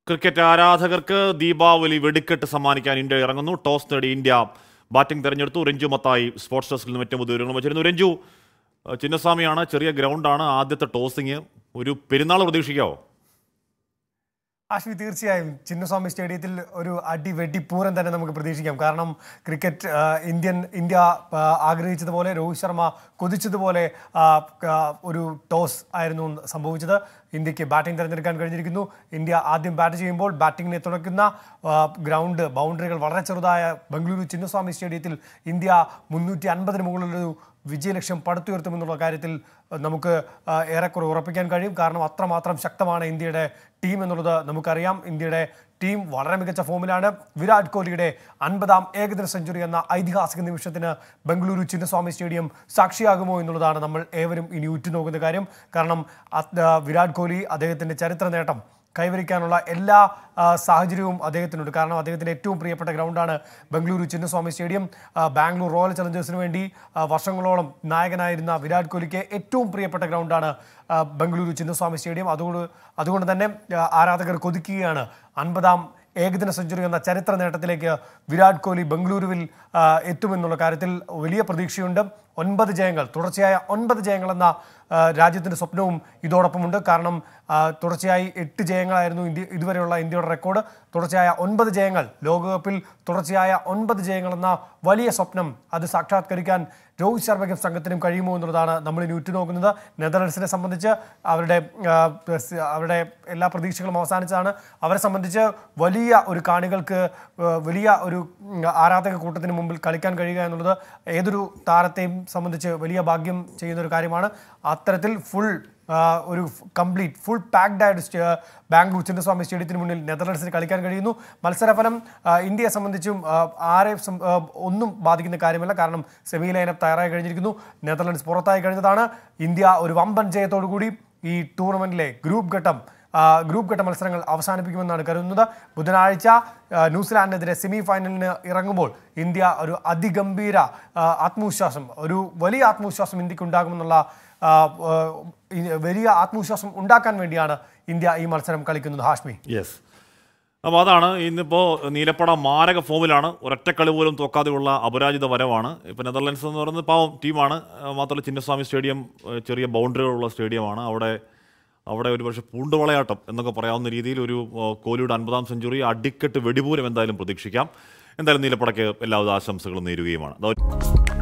cricket ആരാധകർക്ക് ദീപാവലി വെടിക്കെട്ട് സമ്മാനിക്കാൻ ഇന്ത്യ ഇറങ്ങുന്നു ടോസ് നേടി ഇന്ത്യ ബാറ്റിംഗ് തെരഞ്ഞെടുത്തു രഞ്ജു മത്തായി സ്പോർട്സ് ഡെസ്കിൽ നിന്ന് ഏറ്റവും പുതിയ വിവരങ്ങൾ വച്ചിരുന്നു രഞ്ജു ഏഹ് ചിന്നസ്വാമിയാണ് ചെറിയ ഗ്രൗണ്ടാണ് ആദ്യത്തെ ടോസിങ് ഒരു പെരുന്നാൾ പ്രതീക്ഷിക്കാവോ ആശ്വി തീർച്ചയായും ചിന്നസ്വാമി സ്റ്റേഡിയത്തിൽ ഒരു അടി വെടി പൂരം തന്നെ നമുക്ക് പ്രതീക്ഷിക്കാം കാരണം ക്രിക്കറ്റ് ആ, ഇന്ത്യൻ ഇന്ത്യ ആ, ആഗ്രഹിച്ചതുപോലെ രോഹിത് ശർമ്മ കൊതിച്ചതുപോലെ ആ, ആ, ഒരു ടോസ് ആയിരുന്നു സംഭവിച്ചത് ഇന്ത്യക്ക് ബാറ്റിംഗ് തിരഞ്ഞെടുക്കാൻ കഴിഞ്ഞിരിക്കുന്നു ഇന്ത്യ ആദ്യം ബാറ്റ് ചെയ്യുമ്പോൾ ബാറ്റിങ്ങിനെ തുണയ്ക്കുന്ന ആ, ഗ്രൗണ്ട് ബൗണ്ടറികൾ വളരെ ചെറുതായ ബംഗളൂരു ചിന്നസ്വാമി സ്റ്റേഡിയത്തിൽ ഇന്ത്യ മുന്നൂറ്റി അൻപതിന് മുകളിലൊരു വിജയലക്ഷ്യം പടുത്തുയർത്തുമെന്നുള്ള കാര്യത്തിൽ അഹ് നമുക്ക് ആഹ് ഏറെക്കുറെ ഉറപ്പിക്കാൻ കഴിയും കാരണം അത്രമാത്രം ശക്തമാണ് ഇന്ത്യയുടെ ടീം എന്നുള്ളത് നമുക്കറിയാം ഇന്ത്യയുടെ ടീം വളരെ മികച്ച ഫോമിലാണ് വിരാട് കോഹ്ലിയുടെ അൻപതാം ഏകദിന സെഞ്ചുറി എന്ന ഐതിഹാസിക നിമിഷത്തിന് ബംഗളൂരു ചിന്നസ്വാമി സ്റ്റേഡിയം സാക്ഷിയാകുമോ എന്നുള്ളതാണ് നമ്മൾ ഏവരും ഇനി ഉറ്റുനോക്കുന്ന കാര്യം കാരണം അത് വിരാട് കോഹ്ലി അദ്ദേഹത്തിൻ്റെ ചരിത്ര നേട്ടം കൈവരിക്കാനുള്ള എല്ലാ ആ, സാഹചര്യവും അദ്ദേഹത്തിനുണ്ട് കാരണം അദ്ദേഹത്തിന് ഏറ്റവും പ്രിയപ്പെട്ട ഗ്രൗണ്ടാണ് ബംഗളൂരു ചിന്നസ്വാമി സ്റ്റേഡിയം ആ, ബാംഗ്ലൂർ റോയൽ ചലഞ്ചേഴ്സിന് വേണ്ടി ആ, വർഷങ്ങളോളം നായകനായിരുന്ന വിരാട് കോഹ്ലിക്ക് ഏറ്റവും പ്രിയപ്പെട്ട ഗ്രൗണ്ടാണ് ആ, ബംഗളൂരു ചിന്നസ്വാമി സ്റ്റേഡിയം അതുകൊണ്ട് അതുകൊണ്ട് തന്നെ ആ, ആരാധകർ കൊതിക്കുകയാണ് അൻപതാം ഏകദിന സെഞ്ചുറി എന്ന ചരിത്ര നേട്ടത്തിലേക്ക് വിരാട് കോഹ്ലി ബംഗളൂരുവിൽ ആ, എത്തുമെന്നുള്ള കാര്യത്തിൽ വലിയ പ്രതീക്ഷയുണ്ട് ഒൻപത് ജയങ്ങൾ തുടർച്ചയായ ഒൻപത് ജയങ്ങൾ എന്ന ആ, രാജ്യത്തിൻ്റെ സ്വപ്നവും ഇതോടൊപ്പമുണ്ട് കാരണം ആ, തുടർച്ചയായി എട്ട് ജയങ്ങളായിരുന്നു ഇന്ത്യ ഇതുവരെയുള്ള ഇന്ത്യയുടെ റെക്കോർഡ് തുടർച്ചയായ ഒൻപത് ജയങ്ങൾ ലോകകപ്പിൽ തുടർച്ചയായ ഒൻപത് ജയങ്ങൾ എന്ന വലിയ സ്വപ്നം അത് സാക്ഷാത്കരിക്കാൻ രോഹിത് ശർമ്മയ്ക്കും സംഘത്തിനും കഴിയുമോ എന്നുള്ളതാണ് നമ്മൾ ഇനി ഉറ്റുനോക്കുന്നത് നെതർലൻഡ്സിനെ സംബന്ധിച്ച് അവരുടെ ആ, സ് അവരുടെ എല്ലാ പ്രതീക്ഷകളും അവസാനിച്ചതാണ് അവരെ സംബന്ധിച്ച് വലിയ ഒരു കാണികൾക്ക് ആ, വലിയ ഒരു ഉം, ആരാധക കൂട്ടത്തിന് മുമ്പിൽ കളിക്കാൻ കഴിയുക എന്നുള്ളത് ഏതൊരു താരത്തെയും സംബന്ധിച്ച് വലിയ ഭാഗ്യം ചെയ്യുന്ന ഒരു കാര്യമാണ് അത്തരത്തിൽ ഫുൾ ഒരു കംപ്ലീറ്റ് ഫുൾ പാക്ഡ് ആയിട്ട് സ്റ്റേ- ബാംഗ്ലൂർ ചിന്നസ്വാമി സ്റ്റേഡിയത്തിന് മുന്നിൽ നെതർലൻഡ്സിന് കളിക്കാൻ കഴിയുന്നു മത്സരഫലം ആ, ഇന്ത്യയെ സംബന്ധിച്ചും ആ, ആരെ സം- ആ, ഒന്നും ബാധിക്കുന്ന കാര്യമല്ല കാരണം സെമി ലൈനപ്പ് തയ്യാറായി കഴിഞ്ഞിരിക്കുന്നു നെതർലൻഡ്സ് പുറത്തായി കഴിഞ്ഞതാണ് ഇന്ത്യ ഒരു വമ്പൻ ജയത്തോടു കൂടി ഈ ടൂർണമെന്റിലെ ഗ്രൂപ്പ് ഘട്ടം ആ, ഗ്രൂപ്പ് ഘട്ട മത്സരങ്ങൾ അവസാനിപ്പിക്കുമെന്നാണ് കരുതുന്നത് ബുധനാഴ്ച ആ, ന്യൂസിലാൻഡിനെതിരെ സെമി ഫൈനലിന് ഇറങ്ങുമ്പോൾ ഇന്ത്യ ഒരു അതിഗംഭീര ആ, ആത്മവിശ്വാസം ഒരു വലിയ ആത്മവിശ്വാസം ഇന്ത്യക്ക് ഉണ്ടാകുമെന്നുള്ള ആ, ആ, ഈ വലിയ ആത്മവിശ്വാസം ഉണ്ടാക്കാൻ വേണ്ടിയാണ് ഇന്ത്യ ഈ മത്സരം കളിക്കുന്നത് ഹാഷ്മി യെസ് അപ്പോൾ അതാണ് ഇന്നിപ്പോൾ നീലപ്പട മാരക ഫോമിലാണ് ഒരൊറ്റ കളി പോലും തോക്കാതെയുള്ള അപരാജിത വരവാണ് ഇപ്പോൾ നെതർലൻഡ്സ് എന്ന് പറയുന്നത് പാവം ടീമാണ് ഏഹ് മാത്രമല്ല ചിന്നസ്വാമി സ്റ്റേഡിയം ഏഹ് ചെറിയ ബൗണ്ടറികളുള്ള സ്റ്റേഡിയമാണ് അവിടെ അവിടെ ഒരു പക്ഷേ പൂണ്ടുവളയാട്ടം എന്നൊക്കെ പറയാവുന്ന രീതിയിൽ ഒരു ഏഹ് കോഹ്ലിയുടെ അൻപതാം സെഞ്ചുറി അടിക്കെട്ട് വെടിപൂരം എന്തായാലും പ്രതീക്ഷിക്കാം എന്തായാലും നീലപ്പടയ്ക്ക് എല്ലാവിധ ആശംസകളും നേരുകയുമാണ് അതോ